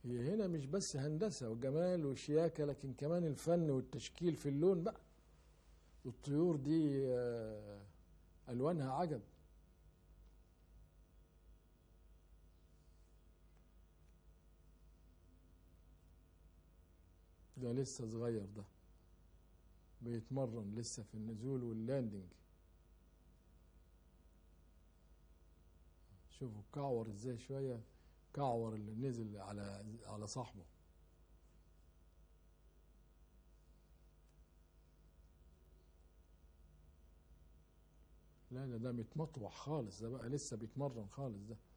هي هنا مش بس هندسة وجمال وشياكة لكن كمان الفن والتشكيل في اللون بقى الطيور دي آه، ألوانها عجب ده لسه صغير ده بيتمرن لسه في النزول واللاندنج شوفوا كعور ازاي شوية كعور اللي نزل على على صاحبه لا لا ده متمطوح خالص ده بقى لسه بيتمرن خالص ده